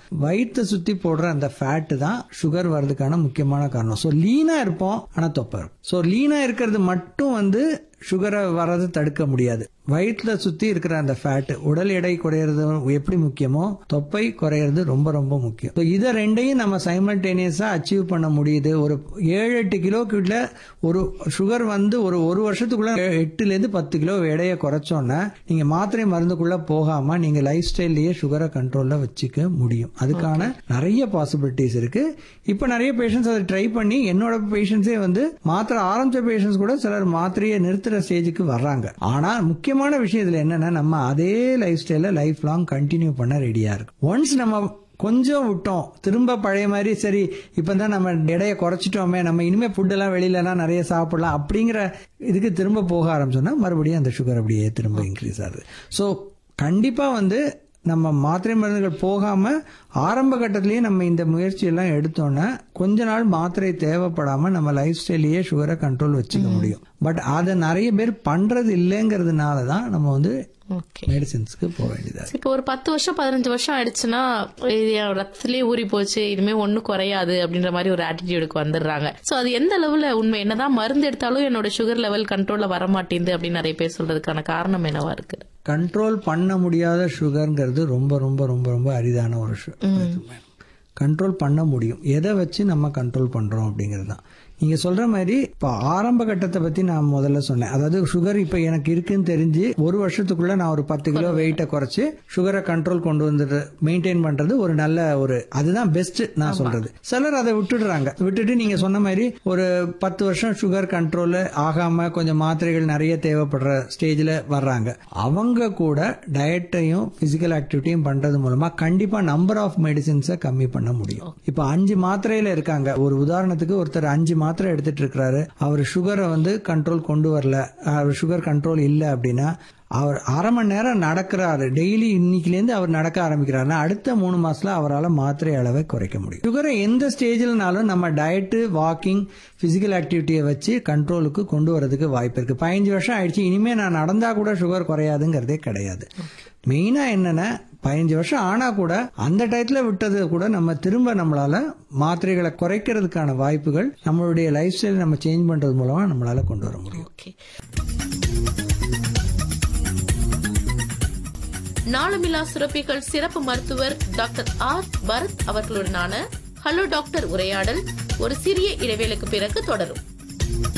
வயிற்றை சுத்தி போடுற அந்த ஃபேட் தான் சுகர் வர்றதுக்கான முக்கியமான காரணம் ஸோ லீனா இருப்போம் ஆனா தொப்பை இருக்கும் ஸோ லீனா இருக்கிறது மட்டும் வந்து சுகரை வர்றது தடுக்க முடியாது வயிற்றுல சுத்தி இருக்கிற அந்த ஃபேட் உடல் எடை குறையிறது எப்படி முக்கியமோ தொப்பை குறையிறது ரொம்ப ரொம்ப முக்கியம் So இதை ரெண்டையும் நம்ம சைமல்டேனியஸா அச்சீவ் பண்ண முடியுது ஒரு ஏழு எட்டு கிலோக்குள்ள ஒரு சுகர் வந்து ஒரு ஒரு வருஷத்துக்குள்ள எட்டுல இருந்து பத்து கிலோ எடையை குறைச்சோன்னா நீங்க மாத்திரை மருந்துக்குள்ள போகாம நீங்க லைஃப் ஸ்டைல்லயே சுகரை கண்ட்ரோல்ல வச்சுக்க முடியும் அதுக்கான நிறைய பாசிபிலிட்டிஸ் இருக்கு இப்ப நிறைய பேஷண்ட்ஸ் அதை ட்ரை பண்ணி என்னோட பேஷண்ட்ஸே வந்து மாத்திரை ஆரம்பிச்ச பேஷண்ட்ஸ் கூட சிலர் மாத்திரையை நிறுத்துற ஸ்டேஜுக்கு வர்றாங்க ஆனா முக்கியமான விஷயம் இதுல என்னன்னா நம்ம அதே லைஃப் ஸ்டைல லைஃப் லாங் கண்டினியூ பண்ண ரெடியா இருக்கு ஒன்ஸ் நம்ம கொஞ்சம் விட்டோம் திரும்ப பழைய மாதிரி சரி இப்போ தான் நம்ம எடையை குறைச்சிட்டோமே நம்ம இனிமே ஃபுட்டெல்லாம் வெளியிலலாம் நிறைய சாப்பிடலாம் அப்படிங்கிற இதுக்கு திரும்ப போக ஆரம்பிச்சோம்னா மறுபடியும் அந்த சுகர் அப்படியே திரும்ப இன்க்ரீஸ் ஆகுது ஸோ கண்டிப்பாக வந்து நம்ம மாத்திரை மருந்துகள் போகாம ஆரம்ப கட்டத்திலேயே நம்ம இந்த முயற்சியெல்லாம் எடுத்தோம்னா கொஞ்ச நாள் மாத்திரை தேவைப்படாம நம்ம லைஃப் ஸ்டைலையே சுகரை கண்ட்ரோல் வச்சுக்க முடியும் பட் அதை நிறைய பேர் பண்றது இல்லைங்கிறதுனால தான் நம்ம வந்து ஓகே மெடிசின்ஸ்க்கு போக வேண்டியதா இருக்கு. இப்போ ஒரு பத்து வருஷம் பதினஞ்சு வருஷம் ஆயிடுச்சுன்னா இது என் ரத்தத்திலே ஊறி போச்சு இனிமே ஒண்ணும் குறையாது அப்படின்ற மாதிரி ஒரு ஆட்டிடியூடுக்கு வந்துடுறாங்க சோ அது எந்த லெவல்ல உண்மை என்னதான் மருந்து எடுத்தாலும் என்னோட சுகர் லெவல் கண்ட்ரோல்ல வர மாட்டேங்குது அப்படின்னு நிறைய பேர் சொல்றதுக்கான காரணம் என்னவா இருக்கு கண்ட்ரோல் பண்ண முடியாத சுகர்ங்கிறது ரொம்ப ரொம்ப ரொம்ப ரொம்ப அரிதான ஒரு கண்ட்ரோல் பண்ண முடியும் எதை வச்சு நம்ம கண்ட்ரோல் பண்றோம் அப்படிங்கிறது தான் நீங்க சொல்ற மாதிரி இப்போ ஆரம்ப கட்டத்தை பத்தி நான் முதல்ல சொன்னேன் அதாவது சுகர் இப்போ எனக்கு இருக்குன்னு தெரிஞ்சு ஒரு வருஷத்துக்குள்ள நான் ஒரு பத்து கிலோ வெயிட்டை குறைச்சு சுகரை கண்ட்ரோல் கொண்டு வந்துட்டு மெயின்டைன் பண்றது ஒரு நல்ல ஒரு அதுதான் பெஸ்ட் நான் சொல்றது சிலர் அதை விட்டுடுறாங்க விட்டுட்டு நீங்க சொன்ன மாதிரி ஒரு பத்து வருஷம் சுகர் கண்ட்ரோல் ஆகாம கொஞ்சம் மாத்திரைகள் நிறைய தேவைப்படுற ஸ்டேஜ்ல வர்றாங்க அவங்க கூட டயட்டையும் பிசிக்கல் ஆக்டிவிட்டியும் பண்றது மூலமா கண்டிப்பா நம்பர் ஆஃப் மெடிசின்ஸை கம்மி பண்ண முடியும் இப்போ அஞ்சு மாத்திரையில இருக்காங்க ஒரு உதாரணத்துக்கு ஒருத்தர் அஞ்சு மாத்திரை எடுத்துட்டு இருக்கிறாரு அவர் சுகரை வந்து கண்ட்ரோல் கொண்டு வரல அவர் சுகர் கண்ட்ரோல் இல்லை அப்படின்னா அவர் அரை மணி நேரம் நடக்கிறாரு டெய்லி இன்னைக்குலேருந்து அவர் நடக்க ஆரம்பிக்கிறாருன்னா அடுத்த மூணு மாசத்துல அவரால் மாத்திரை அளவை குறைக்க முடியும் சுகரை எந்த ஸ்டேஜ்லனாலும் நம்ம டயட்டு வாக்கிங் பிசிக்கல் ஆக்டிவிட்டியை வச்சு கண்ட்ரோலுக்கு கொண்டு வரதுக்கு வாய்ப்பு இருக்கு பதினஞ்சு வருஷம் ஆயிடுச்சு இனிமே நான் நடந்தா கூட சுகர் குறையாதுங்கிறதே கிடையாது மெயினா என்னன்னா பதினஞ்சு வருஷம் ஆனா கூட அந்த டயத்துல விட்டது கூட நம்ம திரும்ப நம்மளால மாத்திரைகளை குறைக்கிறதுக்கான வாய்ப்புகள் நம்மளுடைய லைஃப் ஸ்டைல் நம்ம சேஞ்ச் பண்றது மூலமா நம்மளால கொண்டு வர முடியும் ஓகே நாளமில்லா சுரப்பிகள் சிறப்பு மருத்துவர் டாக்டர் ஆர் பரத் அவர்களுடனான ஹலோ டாக்டர் உரையாடல் ஒரு சிறிய இடைவேளைக்கு பிறகு தொடரும்